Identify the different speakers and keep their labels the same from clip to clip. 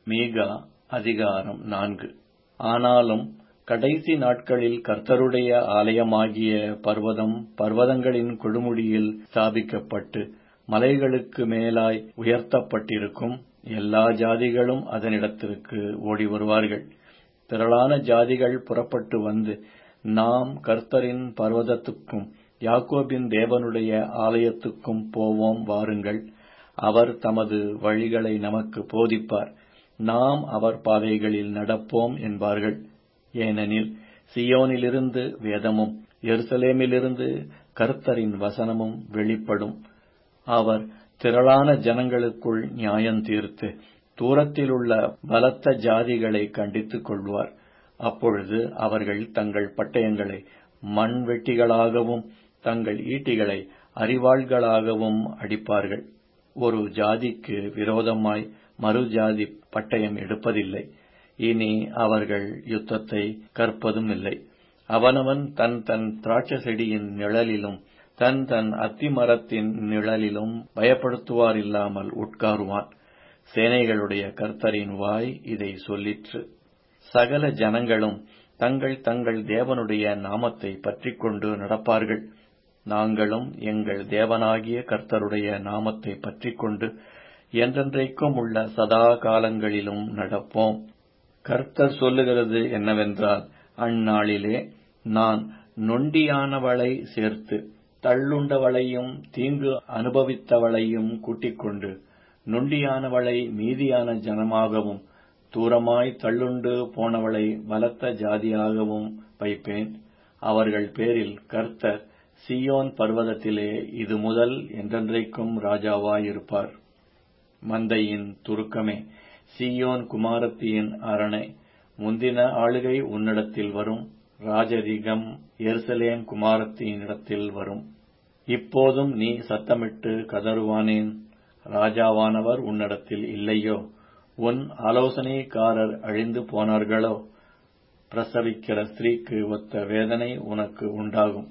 Speaker 1: மீகா அதிகாரம் நான்கு ஆனாலும் கடைசி நாட்களில் கர்த்தருடைய ஆலயமாகிய பர்வதம் பர்வதங்களின் கொடுமுடியில் ஸ்தாபிக்கப்பட்டு மலைகளுக்கு மேலாய் உயர்த்தப்பட்டிருக்கும் எல்லா ஜாதிகளும் அதனிடத்திற்கு ஓடி வருவார்கள் திரளான ஜாதிகள் புறப்பட்டு வந்து நாம் கர்த்தரின் பர்வதத்துக்கும் யாக்கோபின் தேவனுடைய ஆலயத்துக்கும் போவோம் வாருங்கள் அவர் தமது வழிகளை நமக்கு போதிப்பார் நாம் அவர் பாதைகளில் நடப்போம் என்பார்கள் ஏனெனில் சியோனிலிருந்து வேதமும் எருசலேமிலிருந்து கர்த்தரின் வசனமும் வெளிப்படும் அவர் திரளான ஜனங்களுக்குள் நியாயம் தீர்த்து தூரத்திலுள்ள பலத்த ஜாதிகளை கண்டித்துக் கொள்வார் அப்பொழுது அவர்கள் தங்கள் பட்டயங்களை மண்வெட்டிகளாகவும் தங்கள் ஈட்டிகளை அரிவாள்களாகவும் அடிப்பார்கள் ஒரு ஜாதிக்கு விரோதமாய் மறு ஜாதி பட்டயம் எடுப்பதில்லை இனி அவர்கள் யுத்தத்தை கற்பதும் இல்லை அவனவன் தன் தன் திராட்சை செடியின் நிழலிலும் தன் தன் அத்திமரத்தின் நிழலிலும் பயப்படுத்துவார் இல்லாமல் உட்காருவான் சேனைகளுடைய கர்த்தரின் வாய் இதை சொல்லிற்று சகல ஜனங்களும் தங்கள் தங்கள் தேவனுடைய நாமத்தை பற்றிக் கொண்டு நடப்பார்கள் நாங்களும் எங்கள் தேவனாகிய கர்த்தருடைய நாமத்தை பற்றிக் கொண்டு என்றென்றைக்கும் உள்ள சதா காலங்களிலும் நடப்போம் கர்த்தர் சொல்லுகிறது என்னவென்றால் அந்நாளிலே நான் நொண்டியானவளை சேர்த்து தள்ளுண்டவளையும் தீங்கு அனுபவித்தவளையும் கூட்டிக் கொண்டு நொண்டியானவளை மீதியான ஜனமாகவும் தூரமாய் தள்ளுண்டு போனவளை பலத்த ஜாதியாகவும் வைப்பேன் அவர்கள் பேரில் கர்த்தர் சியோன் பர்வதத்திலே இது முதல் என்றென்றைக்கும் ராஜாவாயிருப்பார் மந்தையின் துருக்கமே சியோன் குமாரத்தியின் அரணை முந்தின ஆளுகை உன்னிடத்தில் வரும் ராஜரிகம் எருசலேம் குமாரத்தினிடத்தில் வரும் இப்போதும் நீ சத்தமிட்டு கதறுவானேன் ராஜாவானவர் உன்னிடத்தில் இல்லையோ உன் ஆலோசனைக்காரர் அழிந்து போனார்களோ பிரசவிக்கிற ஸ்திரீக்கு ஒத்த வேதனை உனக்கு உண்டாகும்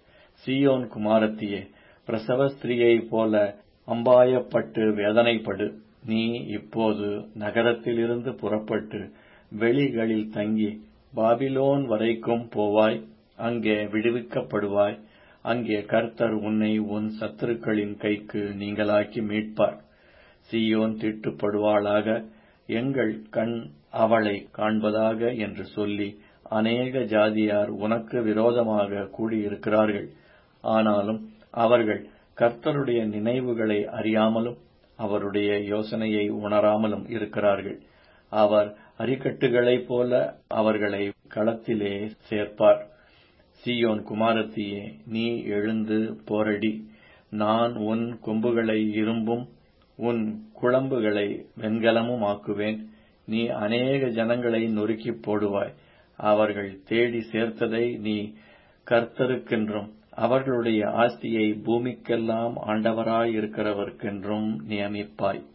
Speaker 1: சியோன் குமாரத்தியே பிரசவ ஸ்திரீயைப் போல அம்பாயப்பட்டு வேதனைப்படு நீ இப்போது நகரத்திலிருந்து புறப்பட்டு வெளிகளில் தங்கி பாபிலோன் வரைக்கும் போவாய் அங்கே விடுவிக்கப்படுவாய் அங்கே கர்த்தர் உன்னை உன் சத்துருக்களின் கைக்கு நீங்களாக்கி மீட்பார் சியோன் தீட்டுப்படுவாளாக எங்கள் கண் அவளை காண்பதாக என்று சொல்லி அநேக ஜாதியார் உனக்கு விரோதமாக கூடியிருக்கிறார்கள் ஆனாலும் அவர்கள் கர்த்தருடைய நினைவுகளை அறியாமலும் அவருடைய யோசனையை உணராமலும் இருக்கிறார்கள் அவர் அரிக்கட்டுகளைப் போல அவர்களை களத்திலே சேர்ப்பார் சியோன் குமாரத்தியே நீ எழுந்து போரடி நான் உன் கொம்புகளை இரும்பும் உன் குழம்புகளை வெண்கலமும் ஆக்குவேன் நீ அநேக ஜனங்களை நொறுக்கிப் போடுவாய் அவர்கள் தேடி சேர்த்ததை நீ கர்த்தருக்கென்றும் அவர்களுடைய ஆஸ்தியை பூமிக்கெல்லாம் ஆண்டவராயிருக்கிறவர்க்கென்றும் நியமிப்பாய்